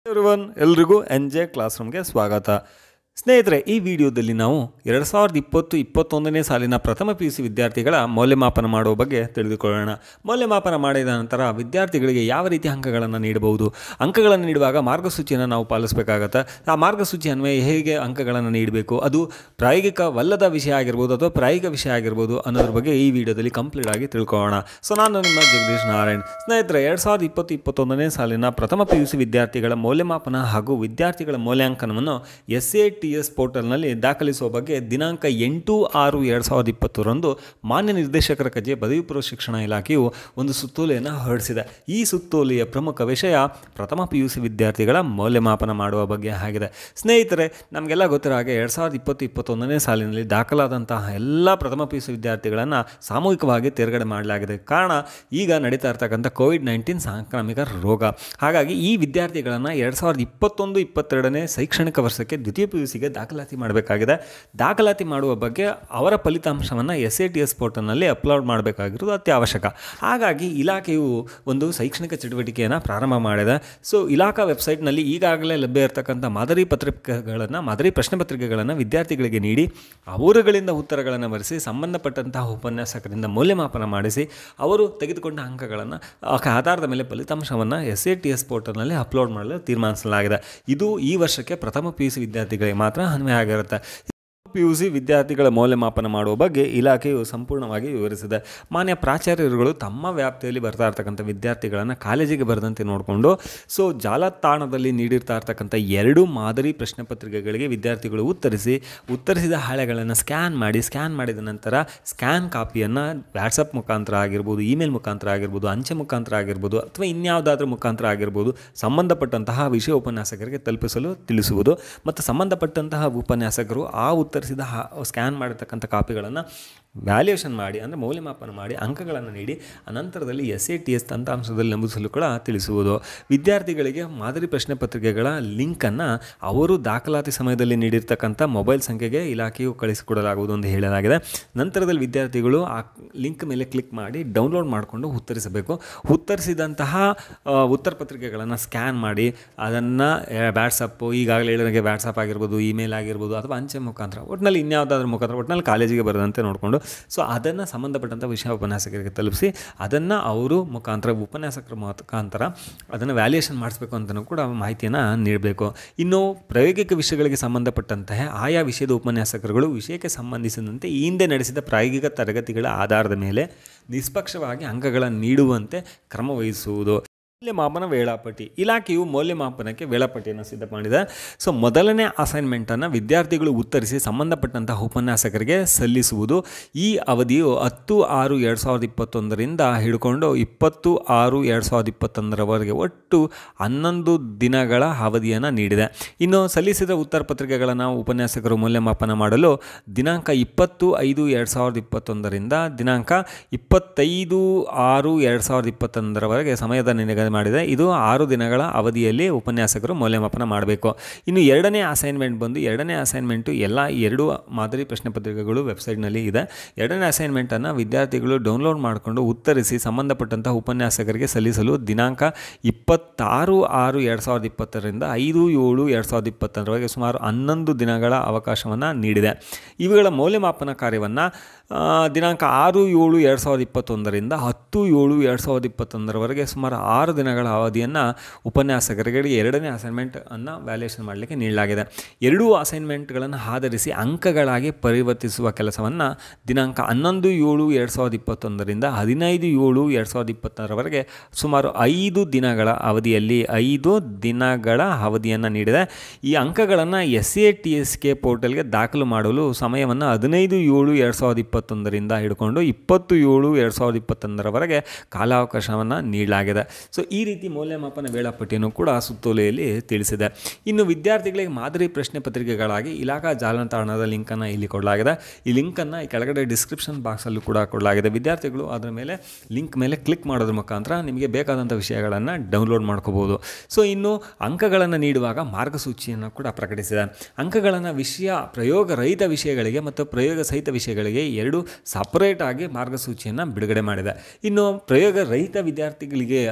everyone ಎಲ್ರಿಗೂ N J class ರೂಮ್ಗೆ ಸ್ವಾಗತ ಸ್ನೇಹಿತರೆ ಈ ವಿಡಿಯೋದಲ್ಲಿ ನಾವು ಎರಡು ಸಾವಿರದ ಇಪ್ಪತ್ತು ಇಪ್ಪತ್ತೊಂದನೇ ಸಾಲಿನ ಪ್ರಥಮ ಪಿ ಯು ಸಿ ವಿದ್ಯಾರ್ಥಿಗಳ ಮೌಲ್ಯಮಾಪನ ಮಾಡುವ ಬಗ್ಗೆ ತಿಳಿದುಕೊಳ್ಳೋಣ ಮೌಲ್ಯಮಾಪನ ಮಾಡಿದ ನಂತರ ವಿದ್ಯಾರ್ಥಿಗಳಿಗೆ ಯಾವ ರೀತಿ ಅಂಕಗಳನ್ನು ನೀಡಬಹುದು ಅಂಕಗಳನ್ನು ನೀಡುವಾಗ ಮಾರ್ಗಸೂಚಿಯನ್ನು ನಾವು ಪಾಲಿಸಬೇಕಾಗತ್ತೆ ಆ ಮಾರ್ಗಸೂಚಿ ಅನ್ವಯ ಹೇಗೆ ಅಂಕಗಳನ್ನು ನೀಡಬೇಕು ಅದು ಪ್ರಾಯೋಗಿಕವಲ್ಲದ ವಿಷಯ ಆಗಿರ್ಬೋದು ಅಥವಾ ಪ್ರಾಯೋಗಿಕ ವಿಷಯ ಆಗಿರ್ಬೋದು ಅನ್ನೋದ್ರ ಬಗ್ಗೆ ಈ ವಿಡಿಯೋದಲ್ಲಿ ಕಂಪ್ಲೀಟ್ ಆಗಿ ತಿಳ್ಕೊಳ್ಳೋಣ ಸೊ ನಾನು ನಿಮ್ಮ ಜಗದೀಶ್ ನಾರಾಯಣ್ ಸ್ನೇಹಿತರೆ ಎರಡು ಸಾವಿರದ ಇಪ್ಪತ್ತು ಇಪ್ಪತ್ತೊಂದನೇ ಸಾಲಿನ ಪ್ರಥಮ ಪಿ ಯು ಸಿ ವಿದ್ಯಾರ್ಥಿಗಳ ಮೌಲ್ಯಮಾಪನ ಹಾಗೂ ವಿದ್ಯಾರ್ಥಿಗಳ ಮೌಲ್ಯಾಂಕನವನ್ನು ಎಸ್ ಎ ಟಿ ಎಸ್ ಪೋರ್ಟಲ್ನಲ್ಲಿ ದಾಖಲಿಸುವ ಬಗ್ಗೆ ದಿನಾಂಕ ಎಂಟು ಆರು ಎರಡು ಸಾವಿರದ ಇಪ್ಪತ್ತರಂದು ಮಾನ್ಯ ನಿರ್ದೇಶಕರ ಕಚೇರಿ ಪದವಿ ಪೂರ್ವ ಶಿಕ್ಷಣ ಇಲಾಖೆಯು ಒಂದು ಸುತ್ತೋಲೆಯನ್ನು ಹೊರಡಿಸಿದೆ ಈ ಸುತ್ತೋಲೆಯ ಪ್ರಮುಖ ವಿಷಯ ಪ್ರಥಮ ಪಿ ಯು ಸಿ ವಿದ್ಯಾರ್ಥಿಗಳ ಮೌಲ್ಯಮಾಪನ ಮಾಡುವ ಬಗ್ಗೆ ಆಗಿದೆ ಸ್ನೇಹಿತರೆ ನಮಗೆಲ್ಲ ಗೊತ್ತಿರೋ ಹಾಗೆ ಎರಡು ಸಾವಿರದ ಇಪ್ಪತ್ತು ಇಪ್ಪತ್ತೊಂದನೇ ಸಾಲಿನಲ್ಲಿ ದಾಖಲಾದಂತಹ ಎಲ್ಲ ಪ್ರಥಮ ಪಿ ಯು ಸಿ ವಿದ್ಯಾರ್ಥಿಗಳನ್ನು ಸಾಮೂಹಿಕವಾಗಿ ತೇರ್ಗಡೆ ಮಾಡಲಾಗಿದೆ ಕಾರಣ ಈಗ ನಡೀತಾ ಇರ್ತಕ್ಕಂಥ ಕೋವಿಡ್ ನೈನ್ಟೀನ್ ಸಾಂಕ್ರಾಮಿಕ ರೋಗ ಹಾಗಾಗಿ ಈ ವಿದ್ಯಾರ್ಥಿಗಳನ್ನು ಎರಡು ಸಾವಿರದ ಇಪ್ಪತ್ತೊಂದು ಇಪ್ಪತ್ತೆರಡನೇ ಶೈಕ್ಷಣಿಕ ವರ್ಷಕ್ಕೆ ದ್ವಿತೀಯ ಪಿ ಯು ಸಿಗೆ ದಾಖಲಾತಿ ಮಾಡಬೇಕಾಗಿದೆ ದಾಖಲಾತಿ ಮಾಡುವ ಬಗ್ಗೆ ಅವರ ಫಲಿತಾಂಶವನ್ನು ಎಸ್ ಎ ಟಿ ಎಸ್ ಪೋರ್ಟಲ್ನಲ್ಲಿ ಅಪ್ಲೋಡ್ ಮಾಡಬೇಕಾಗಿರೋದು ಅತ್ಯವಶ್ಯಕ ಹಾಗಾಗಿ ಇಲಾಖೆಯು ಒಂದು ಶೈಕ್ಷಣಿಕ ಚಟುವಟಿಕೆಯನ್ನು ಪ್ರಾರಂಭ ಮಾಡಿದೆ ಸೊ ಇಲಾಖಾ ವೆಬ್ಸೈಟ್ನಲ್ಲಿ ಈಗಾಗಲೇ ಲಭ್ಯ ಇರತಕ್ಕಂಥ ಮಾದರಿ ಪತ್ರಿಕೆಗಳನ್ನು ಮಾದರಿ ಪ್ರಶ್ನೆ ಪತ್ರಿಕೆಗಳನ್ನು ವಿದ್ಯಾರ್ಥಿಗಳಿಗೆ ನೀಡಿ ಅವರುಗಳಿಂದ ಉತ್ತರಗಳನ್ನು ಬರೆಸಿ ಸಂಬಂಧಪಟ್ಟಂತಹ ಉಪನ್ಯಾಸಕರಿಂದ ಮೌಲ್ಯಮಾಪನ ಮಾಡಿಸಿ ಅವರು ತೆಗೆದುಕೊಂಡ ಅಂಕಗಳನ್ನು ಆಧಾರದ ಮೇಲೆ ಫಲಿತಾಂಶವನ್ನು ಎಸ್ ಎ ಟಿ ಎಸ್ ಪೋರ್ಟಲ್ನಲ್ಲಿ ಅಪ್ಲೋಡ್ ಮಾಡಲು ತೀರ್ಮಾನಿಸಲಾಗಿದೆ ಇದು ಈ ವರ್ಷಕ್ಕೆ ಪ್ರಥಮ ಪಿ ಯು ಸಿ ವಿದ್ಯಾರ್ಥಿಗಳಿಗೆ ಮಾತ್ರ ಅನ್ವಯ ಆಗಿರುತ್ತೆ ಪಿ ಯು ಸಿ ವಿದ್ಯಾರ್ಥಿಗಳ ಮೌಲ್ಯಮಾಪನ ಮಾಡುವ ಬಗ್ಗೆ ಇಲಾಖೆಯು ಸಂಪೂರ್ಣವಾಗಿ ವಿವರಿಸಿದೆ ಮಾನ್ಯ ಪ್ರಾಚಾರ್ಯರುಗಳು ತಮ್ಮ ವ್ಯಾಪ್ತಿಯಲ್ಲಿ ಬರ್ತಾ ಇರ್ತಕ್ಕಂಥ ವಿದ್ಯಾರ್ಥಿಗಳನ್ನು ಕಾಲೇಜಿಗೆ ಬರೆದಂತೆ ನೋಡಿಕೊಂಡು ಸೊ ಜಾಲತಾಣದಲ್ಲಿ ನೀಡಿರ್ತಾ ಇರ್ತಕ್ಕಂಥ ಎರಡು ಮಾದರಿ ಪ್ರಶ್ನೆ ಪತ್ರಿಕೆಗಳಿಗೆ ವಿದ್ಯಾರ್ಥಿಗಳು ಉತ್ತರಿಸಿ ಉತ್ತರಿಸಿದ ಹಾಳೆಗಳನ್ನು ಸ್ಕ್ಯಾನ್ ಮಾಡಿ ಸ್ಕ್ಯಾನ್ ಮಾಡಿದ ನಂತರ ಸ್ಕ್ಯಾನ್ ಕಾಪಿಯನ್ನು ವ್ಯಾಟ್ಸಪ್ ಮುಖಾಂತರ ಆಗಿರ್ಬೋದು ಇಮೇಲ್ ಮುಖಾಂತರ ಆಗಿರ್ಬೋದು ಅಂಚೆ ಮುಖಾಂತರ ಆಗಿರ್ಬೋದು ಅಥವಾ ಇನ್ಯಾವುದಾದ್ರೂ ಮುಖಾಂತರ ಆಗಿರ್ಬೋದು ಸಂಬಂಧಪಟ್ಟಂತಹ ವಿಷಯ ಉಪನ್ಯಾಸಕರಿಗೆ ತಲುಪಿಸಲು ತಿಳಿಸುವುದು ಮತ್ತು ಸಂಬಂಧಪಟ್ಟಂತಹ ಉಪನ್ಯಾಸಕರು ಆ ಉತ್ತರಿಸಿದ ಸ್ಕ್ಯಾನ್ ಮಾಡಿರ್ತಕ್ಕಂಥ ಕಾಪಿಗಳನ್ನು ವ್ಯಾಲ್ಯೂಯೇಷನ್ ಮಾಡಿ ಅಂದರೆ ಮೌಲ್ಯಮಾಪನ ಮಾಡಿ ಅಂಕಗಳನ್ನು ನೀಡಿ ಅನಂತರದಲ್ಲಿ ಎಸ್ ಎ ಟಿ ಎಸ್ ತಂತ್ರಾಂಶದಲ್ಲಿ ನಮೂದಿಸಲು ಕೂಡ ತಿಳಿಸುವುದು ವಿದ್ಯಾರ್ಥಿಗಳಿಗೆ ಮಾದರಿ ಪ್ರಶ್ನೆ ಪತ್ರಿಕೆಗಳ ಲಿಂಕನ್ನು ಅವರು ದಾಖಲಾತಿ ಸಮಯದಲ್ಲಿ ನೀಡಿರ್ತಕ್ಕಂಥ ಮೊಬೈಲ್ ಸಂಖ್ಯೆಗೆ ಇಲಾಖೆಯು ಕಳಿಸಿಕೊಡಲಾಗುವುದು ಎಂದು ಹೇಳಲಾಗಿದೆ ನಂತರದಲ್ಲಿ ವಿದ್ಯಾರ್ಥಿಗಳು ಆ ಲಿಂಕ್ ಮೇಲೆ ಕ್ಲಿಕ್ ಮಾಡಿ ಡೌನ್ಲೋಡ್ ಮಾಡಿಕೊಂಡು ಉತ್ತರಿಸಬೇಕು ಉತ್ತರಿಸಿದಂತಹ ಆ, ಉತ್ತರ ಪತ್ರಿಕೆಗಳನ್ನು ಸ್ಕ್ಯಾನ್ ಮಾಡಿ ಅದನ್ನು ವ್ಯಾಟ್ಸಪ್ಪು ಈಗಾಗಲೇ ಹೇಳಿದಾಗೆ ವ್ಯಾಟ್ಸಪ್ ಆಗಿರ್ಬೋದು ಇಮೇಲ್ ಆಗಿರ್ಬೋದು ಅಥವಾ ಅಂಚೆ ಮುಖಾಂತರ ಒಟ್ಟಿನಲ್ಲಿ ಇನ್ಯಾವುದಾದ್ರೂ ಮುಖಾಂತರ ಒಟ್ಟಿನಲ್ಲಿ ಕಾಲೇಜಿಗೆ ಬರದಂತೆ ನೋಡಿಕೊಂಡು ಸೊ ಅದನ್ನು ಸಂಬಂಧಪಟ್ಟಂಥ ವಿಷಯ ಉಪನ್ಯಾಸಕರಿಗೆ ತಲುಪಿಸಿ ಅದನ್ನು ಅವರು ಮುಖಾಂತರ ಉಪನ್ಯಾಸಕರ ಮುಖಾಂತರ ಅದನ್ನು ವ್ಯಾಲ್ಯೂಯೇಷನ್ ಮಾಡಿಸ್ಬೇಕು ಅಂತಲೂ ಕೂಡ ಮಾಹಿತಿಯನ್ನು ನೀಡಬೇಕು ಇನ್ನು ಪ್ರಾಯೋಗಿಕ ವಿಷಯಗಳಿಗೆ ಸಂಬಂಧಪಟ್ಟಂತಹ ಆಯಾ ವಿಷಯದ ಉಪನ್ಯಾಸಕರುಗಳು ವಿಷಯಕ್ಕೆ ಸಂಬಂಧಿಸಿದಂತೆ ಈ ಹಿಂದೆ ನಡೆಸಿದ ಪ್ರಾಯೋಗಿಕ ತರಗತಿಗಳ ಆಧಾರದ ಮೇಲೆ ನಿಷ್ಪಕ್ಷವಾಗಿ ಅಂಕಗಳನ್ನು ನೀಡುವಂತೆ ಕ್ರಮ ವಹಿಸುವುದು ಮೌಲ್ಯಮಾಪನ ವೇಳಾಪಟ್ಟಿ ಇಲಾಖೆಯು ಮೌಲ್ಯಮಾಪನಕ್ಕೆ ವೇಳಾಪಟ್ಟಿಯನ್ನು ಸಿದ್ಧ ಮಾಡಿದೆ ಸೊ ಮೊದಲನೇ ಅಸೈನ್ಮೆಂಟನ್ನು ವಿದ್ಯಾರ್ಥಿಗಳು ಉತ್ತರಿಸಿ ಸಂಬಂಧಪಟ್ಟಂತಹ ಉಪನ್ಯಾಸಕರಿಗೆ ಸಲ್ಲಿಸುವುದು ಈ ಅವಧಿಯು ಹತ್ತು ಆರು ಎರಡು ಸಾವಿರದ ಇಪ್ಪತ್ತೊಂದರಿಂದ ಹಿಡ್ಕೊಂಡು ಇಪ್ಪತ್ತು ಆರು ಎರಡು ಸಾವಿರದ ಇಪ್ಪತ್ತೊಂದರವರೆಗೆ ಒಟ್ಟು ಹನ್ನೊಂದು ದಿನಗಳ ಅವಧಿಯನ್ನು ನೀಡಿದೆ ಇನ್ನು ಸಲ್ಲಿಸಿದ ಉತ್ತರ ಪತ್ರಿಕೆಗಳನ್ನು ಉಪನ್ಯಾಸಕರು ಮೌಲ್ಯಮಾಪನ ಮಾಡಲು ದಿನಾಂಕ ಇಪ್ಪತ್ತು ಐದು ಎರಡು ಸಾವಿರದ ಇಪ್ಪತ್ತೊಂದರಿಂದ ದಿನಾಂಕ ಇಪ್ಪತ್ತೈದು ಆರು ಎರಡು ಸಾವಿರದ ಇಪ್ಪತ್ತೊಂದರವರೆಗೆ ಸಮಯದ ನಿಗದಿ ಮಾಡಿದೆ ಇದು ಆರು ದಿನಗಳ ಅವಧಿಯಲ್ಲಿ ಉಪನ್ಯಾಸಕರು ಮೌಲ್ಯಮಾಪನ ಮಾಡಬೇಕು ಇನ್ನು ಎರಡನೇ ಅಸೈನ್ಮೆಂಟ್ ಬಂದು ಎರಡನೇ ಅಸೈನ್ಮೆಂಟು ಎಲ್ಲ ಎರಡು ಮಾದರಿ ಪ್ರಶ್ನೆ ಪತ್ರಿಕೆಗಳು ವೆಬ್ಸೈಟ್ನಲ್ಲಿ ಇದೆ ಎರಡನೇ ಅಸೈನ್ಮೆಂಟನ್ನು ವಿದ್ಯಾರ್ಥಿಗಳು ಡೌನ್ಲೋಡ್ ಮಾಡಿಕೊಂಡು ಉತ್ತರಿಸಿ ಸಂಬಂಧಪಟ್ಟಂತಹ ಉಪನ್ಯಾಸಕರಿಗೆ ಸಲ್ಲಿಸಲು ದಿನಾಂಕ ಇಪ್ಪತ್ತಾರು ಆರು ಎರಡು ಸಾವಿರದ ಇಪ್ಪತ್ತರಿಂದ ಐದು ಏಳು ಎರಡು ಸಾವಿರದ ಇಪ್ಪತ್ತರವರೆಗೆ ಸುಮಾರು ಹನ್ನೊಂದು ದಿನಗಳ ಅವಕಾಶವನ್ನು ನೀಡಿದೆ ಇವುಗಳ ಮೌಲ್ಯಮಾಪನ ಕಾರ್ಯವನ್ನು ದಿನಾಂಕ ಆರು ಏಳು ಎರಡು ಸಾವಿರದ ಇಪ್ಪತ್ತೊಂದರಿಂದ ಹತ್ತು ಏಳು ಎರಡು ಸಾವಿರದ ಇಪ್ಪತ್ತೊಂದರವರೆಗೆ ಸುಮಾರು ಆರು ದಿನಗಳ ಅವಧಿಯನ್ನು ಉಪನ್ಯಾಸಕರಿಗೆ ಎರಡನೇ ಅಸೈನ್ಮೆಂಟನ್ನು ವ್ಯಾಲ್ಯೂಯೇಷನ್ ಮಾಡಲಿಕ್ಕೆ ನೀಡಲಾಗಿದೆ ಎರಡೂ ಅಸೈನ್ಮೆಂಟ್ಗಳನ್ನು ಆಧರಿಸಿ ಅಂಕಗಳಾಗಿ ಪರಿವರ್ತಿಸುವ ಕೆಲಸವನ್ನು ದಿನಾಂಕ ಹನ್ನೊಂದು ಏಳು ಎರಡು ಸಾವಿರದ ಇಪ್ಪತ್ತೊಂದರಿಂದ ಹದಿನೈದು ಏಳು ಎರಡು ಸಾವಿರದ ಇಪ್ಪತ್ತರವರೆಗೆ ಸುಮಾರು ಐದು ದಿನಗಳ ಅವಧಿಯಲ್ಲಿ ಐದು ದಿನಗಳ ಅವಧಿಯನ್ನು ನೀಡಿದೆ ಈ ಅಂಕಗಳನ್ನು ಎಸ್ ಎ ಟಿ ಎಸ್ ಕೆ ಪೋರ್ಟಲ್ಗೆ ದಾಖಲು ಮಾಡಲು ಸಮಯವನ್ನು ಹದಿನೈದು ಏಳು ಎರಡು ಸಾವಿರದ ಇಪ್ಪತ್ತೊಂದರಿಂದ ಹಿಡ್ಕೊಂಡು ಇಪ್ಪತ್ತು ಏಳು ಎರಡು ಸಾವಿರದ ಇಪ್ಪತ್ತೊಂದರವರೆಗೆ ಕಾಲಾವಕಾಶವನ್ನು ನೀಡಲಾಗಿದೆ ಸೊ ಈ ರೀತಿ ಮೌಲ್ಯಮಾಪನ ವೇಳಾಪಟ್ಟಿಯನ್ನು ಕೂಡ ಸುತ್ತೋಲೆಯಲ್ಲಿ ತಿಳಿಸಿದೆ ಇನ್ನು ವಿದ್ಯಾರ್ಥಿಗಳಿಗೆ ಮಾದರಿ ಪ್ರಶ್ನೆ ಪತ್ರಿಕೆಗಳಾಗಿ ಇಲಾಖಾ ಜಾಲತಾಣದ ಲಿಂಕನ್ನು ಇಲ್ಲಿ ಕೊಡಲಾಗಿದೆ ಈ ಲಿಂಕನ್ನು ಈ ಕೆಳಗಡೆ ಡಿಸ್ಕ್ರಿಪ್ಷನ್ ಬಾಕ್ಸಲ್ಲೂ ಕೂಡ ಕೊಡಲಾಗಿದೆ ವಿದ್ಯಾರ್ಥಿಗಳು ಅದರ ಮೇಲೆ ಲಿಂಕ್ ಮೇಲೆ ಕ್ಲಿಕ್ ಮಾಡೋದ್ರ ಮುಖಾಂತರ ನಿಮಗೆ ಬೇಕಾದಂಥ ವಿಷಯಗಳನ್ನು ಡೌನ್ಲೋಡ್ ಮಾಡ್ಕೋಬೋದು ಸೊ ಇನ್ನು ಅಂಕಗಳನ್ನು ನೀಡುವಾಗ ಮಾರ್ಗಸೂಚಿಯನ್ನು ಕೂಡ ಪ್ರಕಟಿಸಿದೆ ಅಂಕಗಳನ್ನು ವಿಷಯ ಪ್ರಯೋಗ ರಹಿತ ವಿಷಯಗಳಿಗೆ ಮತ್ತು ಪ್ರಯೋಗ ಸಹಿತ ವಿಷಯಗಳಿಗೆ ಎರಡು ಸಪರೇಟ್ ಆಗಿ ಮಾರ್ಗಸೂಚಿಯನ್ನು ಬಿಡುಗಡೆ ಮಾಡಿದೆ ಇನ್ನು ಪ್ರಯೋಗ ರಹಿತ ವಿದ್ಯಾರ್ಥಿಗಳಿಗೆ ಅದು ವಿಷಯಗಳಿಗೆ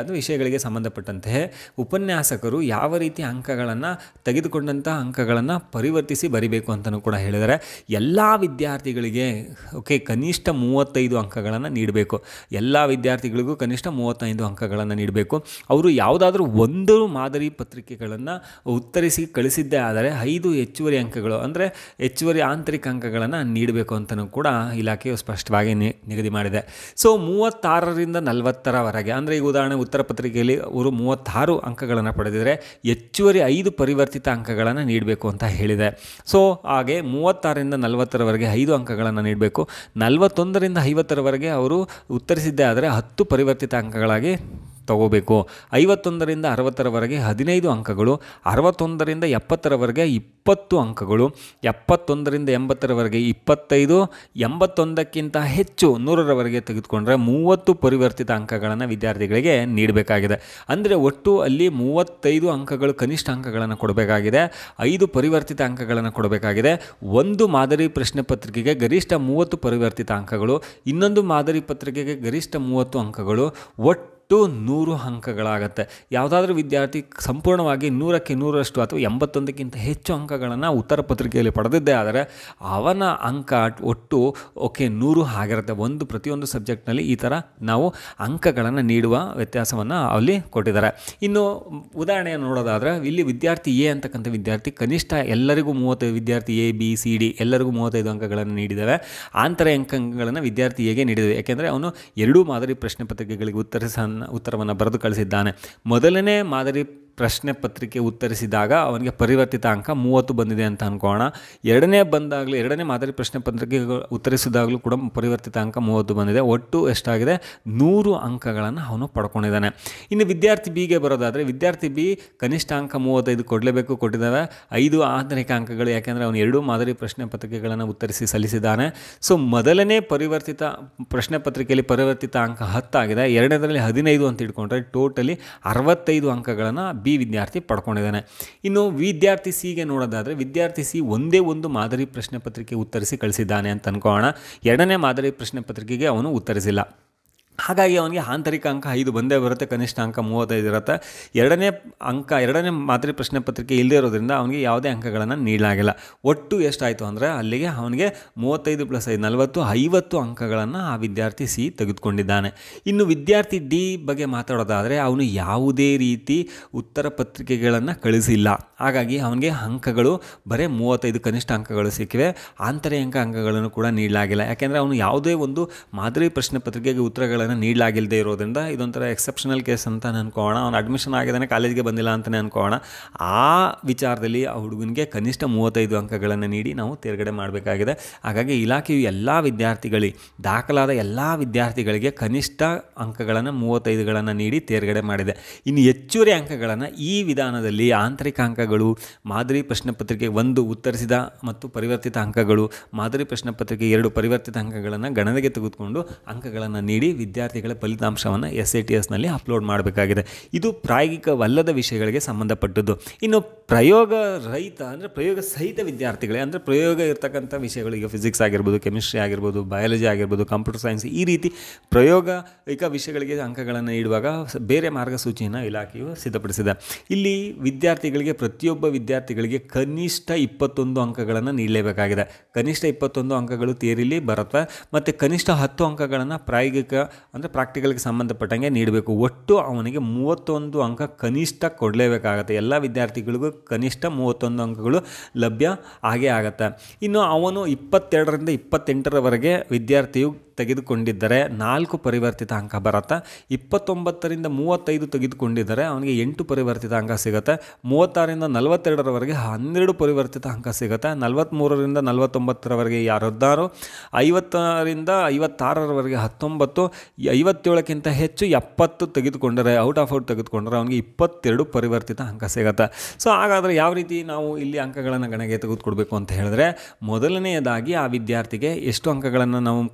ವಿಷಯಗಳಿಗೆ ಸಂಬಂಧಪಟ್ಟಂತೆ ಉಪನ್ಯಾಸಕರು ಯಾವ ರೀತಿ ಅಂಕಗಳನ್ನು ತೆಗೆದುಕೊಂಡಂಥ ಅಂಕಗಳನ್ನು ಪರಿವರ್ತಿಸಿ ಬರಿಬೇಕು ಅಂತಲೂ ಕೂಡ ಹೇಳಿದ್ದಾರೆ ಎಲ್ಲ ವಿದ್ಯಾರ್ಥಿಗಳಿಗೆ ಓಕೆ ಕನಿಷ್ಠ ಮೂವತ್ತೈದು ಅಂಕಗಳನ್ನು ನೀಡಬೇಕು ಎಲ್ಲ ವಿದ್ಯಾರ್ಥಿಗಳಿಗೂ ಕನಿಷ್ಠ ಮೂವತ್ತೈದು ಅಂಕಗಳನ್ನು ನೀಡಬೇಕು ಅವರು ಯಾವುದಾದ್ರೂ ಒಂದು ಮಾದರಿ ಪತ್ರಿಕೆಗಳನ್ನು ಉತ್ತರಿಸಿ ಕಳಿಸಿದ್ದೇ ಆದರೆ ಐದು ಹೆಚ್ಚುವರಿ ಅಂಕಗಳು ಅಂದರೆ ಹೆಚ್ಚುವರಿ ಆಂತರಿಕ ಅಂಕಗಳನ್ನು ನೀಡಬೇಕು ಅಂತಲೂ ಕೂಡ ಇಲಾಖೆಯು ಸ್ಪಷ್ಟವಾಗಿ ನಿ- ನಿಗದಿ ಮಾಡಿದೆ ಸೊ ಮೂವತ್ತಾರರಿಂದ ನಲವತ್ತರವರೆಗೆ ಅಂದರೆ ಈಗ ಉದಾಹರಣೆ ಉತ್ತರ ಪತ್ರಿಕೆಯಲ್ಲಿ ಅವರು ಮೂವತ್ತಾರು ಅಂಕಗಳನ್ನು ಪಡೆದಿದ್ದಾರೆ ಹೆಚ್ಚುವರಿ ಐದು ಪರಿವರ್ತಿತ ಅಂಕಗಳನ್ನು ನೀಡಬೇಕು ಅಂತ ಹೇಳಿದೆ ಸೊ ಹಾಗೆ ಮೂವತ್ತಾರರಿಂದ ನಲವತ್ತರವರೆಗೆ ಐದು ಅಂಕಗಳನ್ನು ನೀಡಬೇಕು ನಲವತ್ತೊಂದರಿಂದ ಐವತ್ತರವರೆಗೆ ಅವರು ಉತ್ತರಿಸಿದ್ದೇ ಆದರೆ ಹತ್ತು ಪರಿವರ್ತಿತ ಅಂಕಗಳಾಗಿ ತಗೋಬೇಕು ಐವತ್ತೊಂದರಿಂದ ಅರವತ್ತರವರೆಗೆ ಹದಿನೈದು ಅಂಕಗಳು ಅರವತ್ತೊಂದರಿಂದ ಎಪ್ಪತ್ತರವರೆಗೆ ಇಪ್ಪತ್ತು ಅಂಕಗಳು ಎಪ್ಪತ್ತೊಂದರಿಂದ ಎಂಬತ್ತರವರೆಗೆ ಇಪ್ಪತ್ತೈದು ಎಂಬತ್ತೊಂದಕ್ಕಿಂತ ಹೆಚ್ಚು ನೂರರವರೆಗೆ ತೆಗೆದುಕೊಂಡ್ರೆ ಮೂವತ್ತು ಪರಿವರ್ತಿತ ಅಂಕಗಳನ್ನು ವಿದ್ಯಾರ್ಥಿಗಳಿಗೆ ನೀಡಬೇಕಾಗಿದೆ ಅಂದರೆ ಒಟ್ಟು ಅಲ್ಲಿ ಮೂವತ್ತೈದು ಅಂಕಗಳು ಕನಿಷ್ಠ ಅಂಕಗಳನ್ನು ಕೊಡಬೇಕಾಗಿದೆ ಐದು ಪರಿವರ್ತಿತ ಅಂಕಗಳನ್ನು ಕೊಡಬೇಕಾಗಿದೆ ಒಂದು ಮಾದರಿ ಪ್ರಶ್ನೆ ಪತ್ರಿಕೆಗೆ ಗರಿಷ್ಠ ಮೂವತ್ತು ಪರಿವರ್ತಿತ ಅಂಕಗಳು ಇನ್ನೊಂದು ಮಾದರಿ ಪತ್ರಿಕೆಗೆ ಗರಿಷ್ಠ ಮೂವತ್ತು ಅಂಕಗಳು ಒಟ್ಟು ನೂರು ಅಂಕಗಳಾಗತ್ತೆ ಯಾವುದಾದ್ರೂ ವಿದ್ಯಾರ್ಥಿ ಸಂಪೂರ್ಣವಾಗಿ ನೂರಕ್ಕೆ ನೂರರಷ್ಟು ಅಥವಾ ಎಂಬತ್ತೊಂದಕ್ಕಿಂತ ಹೆಚ್ಚು ಅಂಕಗಳನ್ನು ಉತ್ತರ ಪತ್ರಿಕೆಯಲ್ಲಿ ಪಡೆದಿದ್ದೇ ಆದರೆ ಅವನ ಅಂಕ ಒಟ್ಟು ಓಕೆ ನೂರು ಆಗಿರುತ್ತೆ ಒಂದು ಪ್ರತಿಯೊಂದು ಸಬ್ಜೆಕ್ಟ್ನಲ್ಲಿ ಈ ಥರ ನಾವು ಅಂಕಗಳನ್ನು ನೀಡುವ ವ್ಯತ್ಯಾಸವನ್ನು ಅಲ್ಲಿ ಕೊಟ್ಟಿದ್ದಾರೆ ಇನ್ನು ಉದಾಹರಣೆಯನ್ನು ನೋಡೋದಾದರೆ ಇಲ್ಲಿ ವಿದ್ಯಾರ್ಥಿ ಎ ಅಂತಕ್ಕಂಥ ವಿದ್ಯಾರ್ಥಿ ಕನಿಷ್ಠ ಎಲ್ಲರಿಗೂ ಮೂವತ್ತೈದು ವಿದ್ಯಾರ್ಥಿ ಎ ಬಿ ಸಿ ಡಿ ಎಲ್ಲರಿಗೂ ಮೂವತ್ತೈದು ಅಂಕಗಳನ್ನು ನೀಡಿದ್ದೇವೆ ಆಂತರ ಅಂಕಗಳನ್ನು ವಿದ್ಯಾರ್ಥಿ ಎಗೆ ನೀಡಿದ್ದೇವೆ ಯಾಕೆಂದರೆ ಅವನು ಎರಡೂ ಮಾದರಿ ಪ್ರಶ್ನೆ ಪತ್ರಿಕೆಗಳಿಗೆ ಉತ್ತರಿಸ ಉತ್ತರವನ್ನು ಬರೆದು ಕಳಿಸಿದ್ದಾನೆ ಮೊದಲನೇ ಮಾದರಿ ಪ್ರಶ್ನೆ ಪತ್ರಿಕೆ ಉತ್ತರಿಸಿದಾಗ ಅವನಿಗೆ ಪರಿವರ್ತಿತ ಅಂಕ ಮೂವತ್ತು ಬಂದಿದೆ ಅಂತ ಅನ್ಕೋಣ ಎರಡನೇ ಬಂದಾಗಲೂ ಎರಡನೇ ಮಾದರಿ ಪ್ರಶ್ನೆ ಪತ್ರಿಕೆ ಉತ್ತರಿಸಿದಾಗಲೂ ಕೂಡ ಪರಿವರ್ತಿತ ಅಂಕ ಮೂವತ್ತು ಬಂದಿದೆ ಒಟ್ಟು ಎಷ್ಟಾಗಿದೆ ನೂರು ಅಂಕಗಳನ್ನು ಅವನು ಪಡ್ಕೊಂಡಿದ್ದಾನೆ ಇನ್ನು ವಿದ್ಯಾರ್ಥಿ ಬಿಗೆ ಬರೋದಾದರೆ ವಿದ್ಯಾರ್ಥಿ ಬಿ ಕನಿಷ್ಠ ಅಂಕ ಮೂವತ್ತೈದು ಕೊಡಲೇಬೇಕು ಕೊಟ್ಟಿದ್ದಾವೆ ಐದು ಆಂತರಿಕ ಅಂಕಗಳು ಯಾಕೆಂದರೆ ಅವನು ಎರಡೂ ಮಾದರಿ ಪ್ರಶ್ನೆ ಪತ್ರಿಕೆಗಳನ್ನು ಉತ್ತರಿಸಿ ಸಲ್ಲಿಸಿದ್ದಾನೆ ಸೊ ಮೊದಲನೇ ಪರಿವರ್ತಿತ ಪ್ರಶ್ನೆ ಪತ್ರಿಕೆಯಲ್ಲಿ ಪರಿವರ್ತಿತ ಅಂಕ ಹತ್ತಾಗಿದೆ ಎರಡನೇದರಲ್ಲಿ ಹದಿನೈದು ಅಂತ ಇಟ್ಕೊಂಡ್ರೆ ಟೋಟಲಿ ಅರವತ್ತೈದು ಅಂಕಗಳನ್ನು ಬಿ ವಿದ್ಯಾರ್ಥಿ ಪಡ್ಕೊಂಡಿದ್ದಾನೆ ಇನ್ನು ವಿದ್ಯಾರ್ಥಿ ಸಿಗೆ ನೋಡೋದಾದರೆ ವಿದ್ಯಾರ್ಥಿ ಸಿ ಒಂದೇ ಒಂದು ಮಾದರಿ ಪ್ರಶ್ನೆ ಪತ್ರಿಕೆ ಉತ್ತರಿಸಿ ಕಳಿಸಿದ್ದಾನೆ ಅಂತ ಅನ್ಕೋಣ ಎರಡನೇ ಮಾದರಿ ಪ್ರಶ್ನೆ ಪತ್ರಿಕೆಗೆ ಅವನು ಉತ್ತರಿಸಿಲ್ಲ ಹಾಗಾಗಿ ಅವನಿಗೆ ಆಂತರಿಕ ಅಂಕ ಐದು ಬಂದೇ ಬರುತ್ತೆ ಕನಿಷ್ಠ ಅಂಕ ಮೂವತ್ತೈದು ಇರುತ್ತೆ ಎರಡನೇ ಅಂಕ ಎರಡನೇ ಮಾದರಿ ಪ್ರಶ್ನೆ ಪತ್ರಿಕೆ ಇಲ್ಲದೇ ಇರೋದ್ರಿಂದ ಅವನಿಗೆ ಯಾವುದೇ ಅಂಕಗಳನ್ನು ನೀಡಲಾಗಿಲ್ಲ ಒಟ್ಟು ಎಷ್ಟಾಯಿತು ಅಂದರೆ ಅಲ್ಲಿಗೆ ಅವನಿಗೆ ಮೂವತ್ತೈದು ಪ್ಲಸ್ ಐದು ನಲವತ್ತು ಐವತ್ತು ಅಂಕಗಳನ್ನು ಆ ವಿದ್ಯಾರ್ಥಿ ಸಿ ತೆಗೆದುಕೊಂಡಿದ್ದಾನೆ ಇನ್ನು ವಿದ್ಯಾರ್ಥಿ ಡಿ ಬಗ್ಗೆ ಮಾತಾಡೋದಾದರೆ ಅವನು ಯಾವುದೇ ರೀತಿ ಉತ್ತರ ಪತ್ರಿಕೆಗಳನ್ನು ಕಳಿಸಿಲ್ಲ ಹಾಗಾಗಿ ಅವನಿಗೆ ಅಂಕಗಳು ಬರೀ ಮೂವತ್ತೈದು ಕನಿಷ್ಠ ಅಂಕಗಳು ಸಿಕ್ಕಿವೆ ಆಂತರಿಕ ಅಂಕಗಳನ್ನು ಕೂಡ ನೀಡಲಾಗಿಲ್ಲ ಯಾಕೆಂದರೆ ಅವನು ಯಾವುದೇ ಒಂದು ಮಾದರಿ ಪ್ರಶ್ನೆ ಪತ್ರಿಕೆಗೆ ಉತ್ತರಗಳನ್ನು ನೀಡಲಾಗಿಲ್ಲದೆ ಇರೋದ್ರಿಂದ ಇದೊಂಥರ ಎಕ್ಸೆಪ್ಷನಲ್ ಕೇಸ್ ಅಂತ ಅನ್ಕೋಣ ಅವನು ಅಡ್ಮಿಷನ್ ಆಗಿದ್ದಾನೆ ಕಾಲೇಜಿಗೆ ಬಂದಿಲ್ಲ ಅಂತಲೇ ಅನ್ಕೋಣ ಆ ವಿಚಾರದಲ್ಲಿ ಆ ಹುಡುಗನಿಗೆ ಕನಿಷ್ಠ ಮೂವತ್ತೈದು ಅಂಕಗಳನ್ನು ನೀಡಿ ನಾವು ತೇರ್ಗಡೆ ಮಾಡಬೇಕಾಗಿದೆ ಹಾಗಾಗಿ ಇಲಾಖೆಯು ಎಲ್ಲ ವಿದ್ಯಾರ್ಥಿಗಳಿಗೆ ದಾಖಲಾದ ಎಲ್ಲ ವಿದ್ಯಾರ್ಥಿಗಳಿಗೆ ಕನಿಷ್ಠ ಅಂಕಗಳನ್ನು ಮೂವತ್ತೈದುಗಳನ್ನು ನೀಡಿ ತೇರ್ಗಡೆ ಮಾಡಿದೆ ಇನ್ನು ಹೆಚ್ಚುವರಿ ಅಂಕಗಳನ್ನು ಈ ವಿಧಾನದಲ್ಲಿ ಆಂತರಿಕ ಅಂಕಗಳು ಮಾದರಿ ಪ್ರಶ್ನೆ ಪತ್ರಿಕೆ ಒಂದು ಉತ್ತರಿಸಿದ ಮತ್ತು ಪರಿವರ್ತಿತ ಅಂಕಗಳು ಮಾದರಿ ಪ್ರಶ್ನೆ ಪತ್ರಿಕೆ ಎರಡು ಪರಿವರ್ತಿತ ಅಂಕಗಳನ್ನು ಗಣನೆಗೆ ತೆಗೆದುಕೊಂಡು ಅಂಕಗಳನ್ನು ನೀಡಿ ವಿದ್ಯಾರ್ಥಿಗಳ ಫಲಿತಾಂಶವನ್ನು ಎಸ್ ಐ ಟಿ ಎಸ್ನಲ್ಲಿ ಅಪ್ಲೋಡ್ ಮಾಡಬೇಕಾಗಿದೆ ಇದು ಪ್ರಾಯೋಗಿಕವಲ್ಲದ ವಿಷಯಗಳಿಗೆ ಸಂಬಂಧಪಟ್ಟದ್ದು ಇನ್ನು ಪ್ರಯೋಗ ರಹಿತ ಅಂದರೆ ಪ್ರಯೋಗ ಸಹಿತ ವಿದ್ಯಾರ್ಥಿಗಳೇ ಅಂದರೆ ಪ್ರಯೋಗ ಇರ್ತಕ್ಕಂಥ ವಿಷಯಗಳು ಈಗ ಫಿಸಿಕ್ಸ್ ಆಗಿರ್ಬೋದು ಕೆಮಿಸ್ಟ್ರಿ ಆಗಿರ್ಬೋದು ಬಯಾಲಜಿ ಆಗಿರ್ಬೋದು ಕಂಪ್ಯೂಟರ್ ಸೈನ್ಸ್ ಈ ರೀತಿ ಪ್ರಯೋಗಿಕ ವಿಷಯಗಳಿಗೆ ಅಂಕಗಳನ್ನು ನೀಡುವಾಗ ಸ- ಬೇರೆ ಮಾರ್ಗಸೂಚಿಯನ್ನು ಇಲಾಖೆಯು ಸಿದ್ಧಪಡಿಸಿದೆ ಇಲ್ಲಿ ವಿದ್ಯಾರ್ಥಿಗಳಿಗೆ ಪ್ರತಿಯೊಬ್ಬ ವಿದ್ಯಾರ್ಥಿಗಳಿಗೆ ಕನಿಷ್ಠ ಇಪ್ಪತ್ತೊಂದು ಅಂಕಗಳನ್ನು ನೀಡಲೇಬೇಕಾಗಿದೆ ಕನಿಷ್ಠ ಇಪ್ಪತ್ತೊಂದು ಅಂಕಗಳು ಥಿಯರಿಲಿ ಬರುತ್ತೆ ಮತ್ತು ಕನಿಷ್ಠ ಹತ್ತು ಅಂಕಗಳನ್ನು ಪ್ರಾಯೋಗಿಕ ಅಂದರೆ ಪ್ರಾಕ್ಟಿಕಲ್ಗೆ ಸಂಬಂಧಪಟ್ಟಂಗೆ ನೀಡಬೇಕು ಒಟ್ಟು ಅವನಿಗೆ ಮೂವತ್ತೊಂದು ಅಂಕ ಕನಿಷ್ಠ ಕೊಡಲೇಬೇಕಾಗತ್ತೆ ಎಲ್ಲ ವಿದ್ಯಾರ್ಥಿಗಳಿಗೂ ಕನಿಷ್ಠ ಮೂವತ್ತೊಂದು ಅಂಕಗಳು ಲಭ್ಯ ಆಗೇ ಆಗತ್ತೆ ಇನ್ನು ಅವನು ಇಪ್ಪತ್ತೆರಡರಿಂದ ಇಪ್ಪತ್ತೆಂಟರವರೆಗೆ ವಿದ್ಯಾರ್ಥಿಯು ತೆಗೆದುಕೊಂಡಿದ್ದರೆ ನಾಲ್ಕು ಪರಿವರ್ತಿತ ಅಂಕ ಬರುತ್ತೆ ಇಪ್ಪತ್ತೊಂಬತ್ತರಿಂದ ಮೂವತ್ತೈದು ತೆಗೆದುಕೊಂಡಿದ್ದರೆ ಅವನಿಗೆ ಎಂಟು ಪರಿವರ್ತಿತ ಅಂಕ ಸಿಗುತ್ತೆ ಮೂವತ್ತಾರರಿಂದ ನಲವತ್ತೆರಡರವರೆಗೆ ಹನ್ನೆರಡು ಪರಿವರ್ತಿತ ಅಂಕ ಸಿಗುತ್ತೆ ನಲವತ್ತ್ಮೂರರಿಂದ ನಲವತ್ತೊಂಬತ್ತರವರೆಗೆ ಯಾರು ಹದಿನಾರು ಐವತ್ತರಿಂದ ಐವತ್ತಾರರವರೆಗೆ ಹತ್ತೊಂಬತ್ತು ಈ ಐವತ್ತೇಳಕ್ಕಿಂತ ಹೆಚ್ಚು ಎಪ್ಪತ್ತು ತೆಗೆದುಕೊಂಡರೆ ಔಟ್ ಆಫ್ ಔಟ್ ತೆಗೆದುಕೊಂಡರೆ ಅವನಿಗೆ ಇಪ್ಪತ್ತೆರಡು ಪರಿವರ್ತಿತ ಅಂಕ ಸಿಗುತ್ತೆ ಸೊ ಹಾಗಾದರೆ ಯಾವ ರೀತಿ ನಾವು ಇಲ್ಲಿ ಅಂಕಗಳನ್ನು ಗಣನೆಗೆ ತೆಗೆದುಕೊಡ್ಬೇಕು ಅಂತ ಹೇಳಿದ್ರೆ ಮೊದಲನೆಯದಾಗಿ ಆ ವಿದ್ಯಾರ್ಥಿಗೆ ಎಷ್ಟು ಅಂಕಗಳನ್ನು ನಾವು ಕನಿಷ್ಠ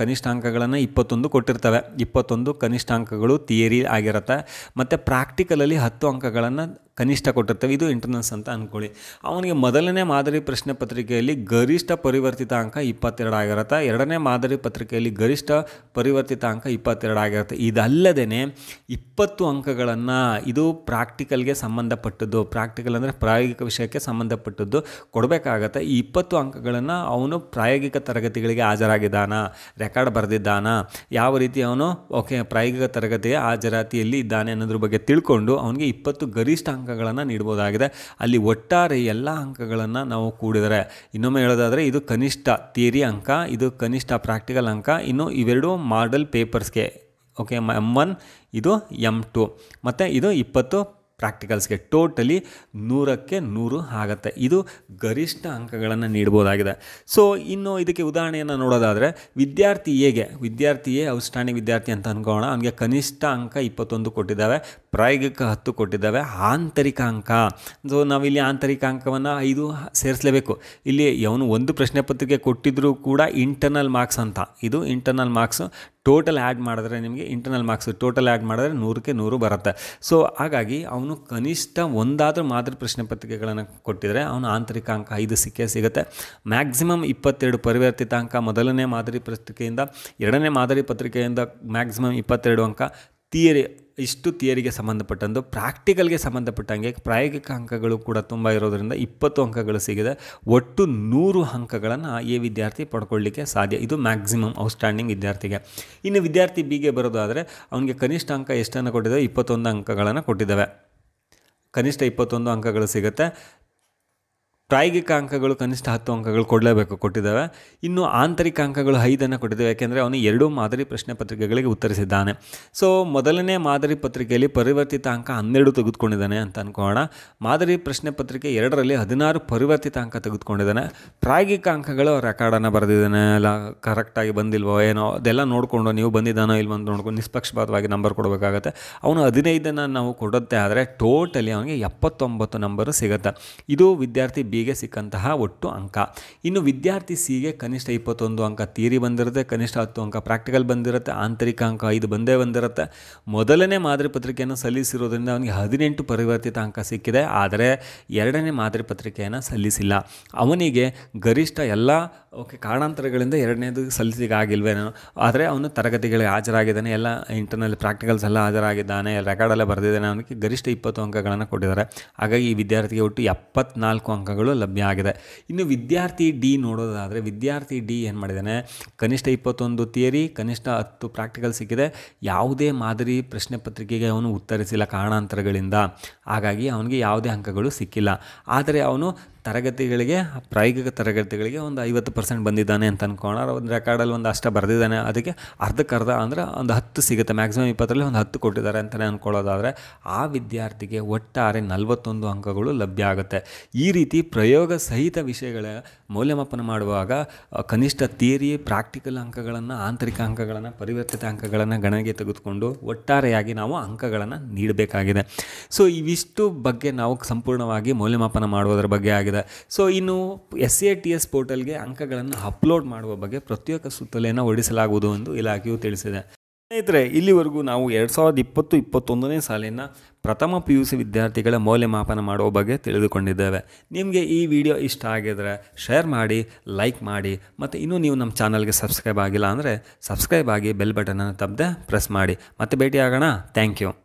ಕನಿಷ್ಠ ಅಂಕಗಳನ್ನು ಇಪ್ಪತ್ತೊಂದು ಕೊಟ್ಟಿರ್ತವೆ ಇಪ್ಪತ್ತೊಂದು ಕನಿಷ್ಠ ಅಂಕಗಳು ಥಿಯರಿ ಆಗಿರುತ್ತೆ ಮತ್ತು ಪ್ರಾಕ್ಟಿಕಲಲ್ಲಿ ಹತ್ತು ಅಂಕಗಳನ್ನು ಕನಿಷ್ಠ ಕೊಟ್ಟಿರ್ತವೆ ಇದು ಇಂಟರ್ನಲ್ಸ್ ಅಂತ ಅಂದ್ಕೊಳ್ಳಿ ಅವನಿಗೆ ಮೊದಲನೇ ಮಾದರಿ ಪ್ರಶ್ನೆ ಪತ್ರಿಕೆಯಲ್ಲಿ ಗರಿಷ್ಠ ಪರಿವರ್ತಿತ ಅಂಕ ಇಪ್ಪತ್ತೆರಡು ಆಗಿರುತ್ತೆ ಎರಡನೇ ಮಾದರಿ ಪತ್ರಿಕೆಯಲ್ಲಿ ಗರಿಷ್ಠ ಪರಿವರ್ತಿತ ಅಂಕ ಇಪ್ಪತ್ತೆರಡು ಆಗಿರುತ್ತೆ ಇದಲ್ಲದೇ ಇಪ್ಪತ್ತು ಅಂಕಗಳನ್ನು ಇದು ಪ್ರಾಕ್ಟಿಕಲ್ಗೆ ಸಂಬಂಧಪಟ್ಟದ್ದು ಪ್ರಾಕ್ಟಿಕಲ್ ಅಂದರೆ ಪ್ರಾಯೋಗಿಕ ವಿಷಯಕ್ಕೆ ಸಂಬಂಧಪಟ್ಟದ್ದು ಕೊಡಬೇಕಾಗತ್ತೆ ಈ ಇಪ್ಪತ್ತು ಅಂಕಗಳನ್ನು ಅವನು ಪ್ರಾಯೋಗಿಕ ತರಗತಿಗಳಿಗೆ ಹಾಜರಾಗಿದ್ದಾನ ರೆಕಾರ್ಡ್ ಬರೆದಿದ್ದಾನ ಯಾವ ರೀತಿ ಅವನು ಓಕೆ ಪ್ರಾಯೋಗಿಕ ತರಗತಿಯ ಹಾಜರಾತಿಯಲ್ಲಿ ಇದ್ದಾನೆ ಅನ್ನೋದ್ರ ಬಗ್ಗೆ ತಿಳ್ಕೊಂಡು ಅವನಿಗೆ ಇಪ್ಪತ್ತು ಗರಿಷ್ಠ ಅಂಕಗಳನ್ನು ನೀಡ್ಬೋದಾಗಿದೆ ಅಲ್ಲಿ ಒಟ್ಟಾರೆ ಎಲ್ಲ ಅಂಕಗಳನ್ನು ನಾವು ಕೂಡಿದರೆ ಇನ್ನೊಮ್ಮೆ ಹೇಳೋದಾದರೆ ಇದು ಕನಿಷ್ಠ ಥಿಯರಿ ಅಂಕ ಇದು ಕನಿಷ್ಠ ಪ್ರಾಕ್ಟಿಕಲ್ ಅಂಕ ಇನ್ನು ಇವೆರಡು ಮಾಡೆಲ್ ಪೇಪರ್ಸ್ಗೆ ಓಕೆ ಎಮ್ ಒನ್ ಇದು ಎಮ್ ಟು ಮತ್ತು ಇದು ಇಪ್ಪತ್ತು ಪ್ರಾಕ್ಟಿಕಲ್ಸ್ಗೆ ಟೋಟಲಿ ನೂರಕ್ಕೆ ನೂರು ಆಗುತ್ತೆ ಇದು ಗರಿಷ್ಠ ಅಂಕಗಳನ್ನು ನೀಡ್ಬೋದಾಗಿದೆ ಸೊ ಇನ್ನು ಇದಕ್ಕೆ ಉದಾಹರಣೆಯನ್ನು ನೋಡೋದಾದರೆ ವಿದ್ಯಾರ್ಥಿ ಎಗೆ ವಿದ್ಯಾರ್ಥಿ ಎ ಔಟ್ಸ್ಟ್ಯಾಂಡಿಂಗ್ ವಿದ್ಯಾರ್ಥಿ ಅಂತ ಅನ್ಕೋಣ ಅವನಿಗೆ ಕನಿಷ್ಠ ಅಂಕ ಇಪ್ಪತ್ತೊಂದು ಕೊಟ್ಟಿದ್ದಾವೆ ಪ್ರಾಯೋಗಿಕ ಹತ್ತು ಕೊಟ್ಟಿದ್ದಾವೆ ಆಂತರಿಕ ಅಂಕ ಸೊ ನಾವಿಲ್ಲಿ ಆಂತರಿಕ ಅಂಕವನ್ನು ಐದು ಸೇರಿಸಲೇಬೇಕು ಇಲ್ಲಿ ಅವನು ಒಂದು ಪ್ರಶ್ನೆ ಪತ್ರಿಕೆ ಕೊಟ್ಟಿದ್ದರೂ ಕೂಡ ಇಂಟರ್ನಲ್ ಮಾರ್ಕ್ಸ್ ಅಂತ ಇದು ಇಂಟರ್ನಲ್ ಮಾರ್ಕ್ಸು ಟೋಟಲ್ ಆ್ಯಡ್ ಮಾಡಿದ್ರೆ ನಿಮಗೆ ಇಂಟರ್ನಲ್ ಮಾರ್ಕ್ಸ್ ಟೋಟಲ್ ಆ್ಯಡ್ ಮಾಡಿದ್ರೆ ನೂರಕ್ಕೆ ನೂರು ಬರುತ್ತೆ ಸೊ ಹಾಗಾಗಿ ಅವನು ಕನಿಷ್ಠ ಒಂದಾದರೂ ಮಾದರಿ ಪ್ರಶ್ನೆ ಪತ್ರಿಕೆಗಳನ್ನು ಕೊಟ್ಟಿದ್ರೆ ಅವನು ಆಂತರಿಕ ಅಂಕ ಐದು ಸಿಕ್ಕೇ ಸಿಗುತ್ತೆ ಮ್ಯಾಕ್ಸಿಮಮ್ ಇಪ್ಪತ್ತೆರಡು ಪರಿವರ್ತಿತ ಅಂಕ ಮೊದಲನೇ ಮಾದರಿ ಪತ್ರಿಕೆಯಿಂದ ಎರಡನೇ ಮಾದರಿ ಪತ್ರಿಕೆಯಿಂದ ಮ್ಯಾಕ್ಸಿಮಮ್ ಇಪ್ಪತ್ತೆರಡು ಅಂಕ ಥಿಯರಿ ಇಷ್ಟು ಥಿಯರಿಗೆ ಸಂಬಂಧಪಟ್ಟಂದು ಪ್ರಾಕ್ಟಿಕಲ್ಗೆ ಸಂಬಂಧಪಟ್ಟಂಗೆ ಪ್ರಾಯೋಗಿಕ ಅಂಕಗಳು ಕೂಡ ತುಂಬ ಇರೋದರಿಂದ ಇಪ್ಪತ್ತು ಅಂಕಗಳು ಸಿಗಿದೆ ಒಟ್ಟು ನೂರು ಅಂಕಗಳನ್ನು ಈ ವಿದ್ಯಾರ್ಥಿ ಪಡ್ಕೊಳ್ಳಿಕ್ಕೆ ಸಾಧ್ಯ ಇದು ಮ್ಯಾಕ್ಸಿಮಮ್ ಔಟ್ಸ್ಟ್ಯಾಂಡಿಂಗ್ ವಿದ್ಯಾರ್ಥಿಗೆ ಇನ್ನು ವಿದ್ಯಾರ್ಥಿ ಬಿಗೆ ಬರೋದಾದರೆ ಅವನಿಗೆ ಕನಿಷ್ಠ ಅಂಕ ಎಷ್ಟನ್ನು ಕೊಟ್ಟಿದ್ದಾವೆ ಇಪ್ಪತ್ತೊಂದು ಅಂಕಗಳನ್ನು ಕೊಟ್ಟಿದ್ದಾವೆ ಕನಿಷ್ಠ ಇಪ್ಪತ್ತೊಂದು ಅಂಕಗಳು ಸಿಗುತ್ತೆ ಪ್ರಾಯೋಗಿಕ ಅಂಕಗಳು ಕನಿಷ್ಠ ಹತ್ತು ಅಂಕಗಳು ಕೊಡಲೇಬೇಕು ಕೊಟ್ಟಿದ್ದಾವೆ ಇನ್ನು ಆಂತರಿಕ ಅಂಕಗಳು ಐದನ್ನು ಕೊಟ್ಟಿದ್ದಾವೆ ಯಾಕೆಂದರೆ ಅವನು ಎರಡು ಮಾದರಿ ಪ್ರಶ್ನೆ ಪತ್ರಿಕೆಗಳಿಗೆ ಉತ್ತರಿಸಿದ್ದಾನೆ ಸೊ ಮೊದಲನೇ ಮಾದರಿ ಪತ್ರಿಕೆಯಲ್ಲಿ ಪರಿವರ್ತಿತ ಅಂಕ ಹನ್ನೆರಡು ತೆಗೆದುಕೊಂಡಿದ್ದಾನೆ ಅಂತ ಅನ್ಕೋಣ ಮಾದರಿ ಪ್ರಶ್ನೆ ಪತ್ರಿಕೆ ಎರಡರಲ್ಲಿ ಹದಿನಾರು ಪರಿವರ್ತಿತ ಅಂಕ ತೆಗೆದುಕೊಂಡಿದ್ದಾನೆ ಪ್ರಾಯೋಗಿಕ ಅಂಕಗಳು ರೆಕಾರ್ಡನ್ನು ಬರೆದಿದ್ದಾನೆ ಎಲ್ಲ ಕರೆಕ್ಟಾಗಿ ಬಂದಿಲ್ವೋ ಏನೋ ಅದೆಲ್ಲ ನೋಡಿಕೊಂಡು ನೀವು ಬಂದಿದ್ದಾನೋ ಇಲ್ವೋ ಅಂತ ನೋಡ್ಕೊಂಡು ನಿಷ್ಪಕ್ಷಪಾತವಾಗಿ ನಂಬರ್ ಕೊಡಬೇಕಾಗತ್ತೆ ಅವನು ಹದಿನೈದನ್ನು ನಾವು ಕೊಡುತ್ತೆ ಆದರೆ ಟೋಟಲಿ ಅವನಿಗೆ ಎಪ್ಪತ್ತೊಂಬತ್ತು ನಂಬರು ಸಿಗುತ್ತೆ ಇದು ವಿದ್ಯಾರ್ಥಿ ಬಿಗೆ ಸಿಕ್ಕಂತಹ ಒಟ್ಟು ಅಂಕ ಇನ್ನು ವಿದ್ಯಾರ್ಥಿ ಸಿಗೆ ಕನಿಷ್ಠ ಇಪ್ಪತ್ತೊಂದು ಅಂಕ ಥಿಯರಿ ಬಂದಿರುತ್ತೆ ಕನಿಷ್ಠ ಹತ್ತು ಅಂಕ ಪ್ರಾಕ್ಟಿಕಲ್ ಬಂದಿರುತ್ತೆ ಆಂತರಿಕ ಅಂಕ ಐದು ಬಂದೇ ಬಂದಿರುತ್ತೆ ಮೊದಲನೇ ಮಾದರಿ ಪತ್ರಿಕೆಯನ್ನು ಸಲ್ಲಿಸಿರೋದ್ರಿಂದ ಅವನಿಗೆ ಹದಿನೆಂಟು ಪರಿವರ್ತಿತ ಅಂಕ ಸಿಕ್ಕಿದೆ ಆದರೆ ಎರಡನೇ ಮಾದರಿ ಪತ್ರಿಕೆಯನ್ನು ಸಲ್ಲಿಸಿಲ್ಲ ಅವನಿಗೆ ಗರಿಷ್ಠ ಎಲ್ಲ ಓಕೆ ಕಾರಣಾಂತರಗಳಿಂದ ಎರಡನೇದು ಸಲ್ಲಿಸಿಗೆ ಆಗಿಲ್ವೇನೋ ಆದರೆ ಅವನು ತರಗತಿಗಳಿಗೆ ಹಾಜರಾಗಿದ್ದಾನೆ ಎಲ್ಲ ಇಂಟರ್ನಲ್ ಪ್ರಾಕ್ಟಿಕಲ್ಸ್ ಎಲ್ಲ ಹಾಜರಾಗಿದ್ದಾನೆ ರೆಕಾರ್ಡೆಲ್ಲ ಬರೆದಿದ್ದಾನೆ ಅವನಿಗೆ ಗರಿಷ್ಠ ಇಪ್ಪತ್ತು ಅಂಕಗಳನ್ನು ಕೊಟ್ಟಿದ್ದಾರೆ ಹಾಗಾಗಿ ಈ ವಿದ್ಯಾರ್ಥಿಗೆ ಒಟ್ಟು ಎಪ್ಪತ್ನಾಲ್ಕು ಅಂಕಗಳು ಲಭ್ಯ ಆಗಿದೆ ಇನ್ನು ವಿದ್ಯಾರ್ಥಿ ಡಿ ನೋಡೋದಾದರೆ ವಿದ್ಯಾರ್ಥಿ ಡಿ ಏನು ಮಾಡಿದ್ದಾನೆ ಕನಿಷ್ಠ ಇಪ್ಪತ್ತೊಂದು ಥಿಯರಿ ಕನಿಷ್ಠ ಹತ್ತು ಪ್ರಾಕ್ಟಿಕಲ್ ಸಿಕ್ಕಿದೆ ಯಾವುದೇ ಮಾದರಿ ಪ್ರಶ್ನೆ ಪತ್ರಿಕೆಗೆ ಅವನು ಉತ್ತರಿಸಿಲ್ಲ ಕಾರಣಾಂತರಗಳಿಂದ ಹಾಗಾಗಿ ಅವನಿಗೆ ಯಾವುದೇ ಅಂಕಗಳು ಸಿಕ್ಕಿಲ್ಲ ಆದರೆ ಅವನು ತರಗತಿಗಳಿಗೆ ಪ್ರಾಯೋಗಿಕ ತರಗತಿಗಳಿಗೆ ಒಂದು ಐವತ್ತು ಪರ್ಸೆಂಟ್ ಬಂದಿದ್ದಾನೆ ಅಂತ ಅನ್ಕೋಣ ಒಂದು ರೆಕಾರ್ಡಲ್ಲಿ ಒಂದು ಅಷ್ಟ ಬರೆದಿದ್ದಾನೆ ಅದಕ್ಕೆ ಅರ್ಧಕ್ಕರ್ಧ ಅಂದರೆ ಒಂದು ಹತ್ತು ಸಿಗುತ್ತೆ ಮ್ಯಾಕ್ಸಿಮಮ್ ಇಪ್ಪತ್ತರಲ್ಲಿ ಒಂದು ಹತ್ತು ಕೊಟ್ಟಿದ್ದಾರೆ ಅಂತಲೇ ಅಂದ್ಕೊಳ್ಳೋದಾದರೆ ಆ ವಿದ್ಯಾರ್ಥಿಗೆ ಒಟ್ಟಾರೆ ನಲವತ್ತೊಂದು ಅಂಕಗಳು ಲಭ್ಯ ಆಗುತ್ತೆ ಈ ರೀತಿ ಪ್ರಯೋಗ ಸಹಿತ ವಿಷಯಗಳ ಮೌಲ್ಯಮಾಪನ ಮಾಡುವಾಗ ಅ, ಕನಿಷ್ಠ ಥಿಯರಿ ಪ್ರಾಕ್ಟಿಕಲ್ ಅಂಕಗಳನ್ನು ಆಂತರಿಕ ಅಂಕಗಳನ್ನು ಪರಿವರ್ತಿತ ಅಂಕಗಳನ್ನು ಗಣನೆಗೆ ತೆಗೆದುಕೊಂಡು ಒಟ್ಟಾರೆಯಾಗಿ ನಾವು ಅಂಕಗಳನ್ನು ನೀಡಬೇಕಾಗಿದೆ ಸೊ ಇವಿಷ್ಟು ಬಗ್ಗೆ ನಾವು ಸಂಪೂರ್ಣವಾಗಿ ಮೌಲ್ಯಮಾಪನ ಮಾಡುವುದರ ಬಗ್ಗೆ ಆಗಿದೆ ಸೊ ಇನ್ನು ಎಸ್ ಎ ಟಿ ಎಸ್ ಪೋರ್ಟಲ್ಗೆ ಅಂಕಗಳನ್ನು ಅಪ್ಲೋಡ್ ಮಾಡುವ ಬಗ್ಗೆ ಪ್ರತ್ಯೇಕ ಸುತ್ತಲೆಯನ್ನು ಹೊರಡಿಸಲಾಗುವುದು ಎಂದು ಇಲಾಖೆಯು ತಿಳಿಸಿದೆ ಸ್ನೇಹಿತರೆ ಇಲ್ಲಿವರೆಗೂ ನಾವು ಎರಡು ಸಾವಿರದ ಇಪ್ಪತ್ತು ಇಪ್ಪತ್ತೊಂದನೇ ಸಾಲಿನ ಪ್ರಥಮ ಪಿ ಯು ಸಿ ವಿದ್ಯಾರ್ಥಿಗಳ ಮೌಲ್ಯಮಾಪನ ಮಾಡುವ ಬಗ್ಗೆ ತಿಳಿದುಕೊಂಡಿದ್ದೇವೆ ನಿಮಗೆ ಈ ವಿಡಿಯೋ ಇಷ್ಟ ಆಗಿದರೆ ಶೇರ್ ಮಾಡಿ ಲೈಕ್ ಮಾಡಿ ಮತ್ತು ಇನ್ನೂ ನೀವು ನಮ್ಮ ಚಾನಲ್ಗೆ ಸಬ್ಸ್ಕ್ರೈಬ್ ಆಗಿಲ್ಲ ಅಂದರೆ ಸಬ್ಸ್ಕ್ರೈಬ್ ಆಗಿ ಬೆಲ್ ಬಟನನ್ನು ತಪ್ಪದೆ ಪ್ರೆಸ್ ಮಾಡಿ ಮತ್ತೆ ಭೇಟಿಯಾಗೋಣ ಥ್ಯಾಂಕ್ ಯು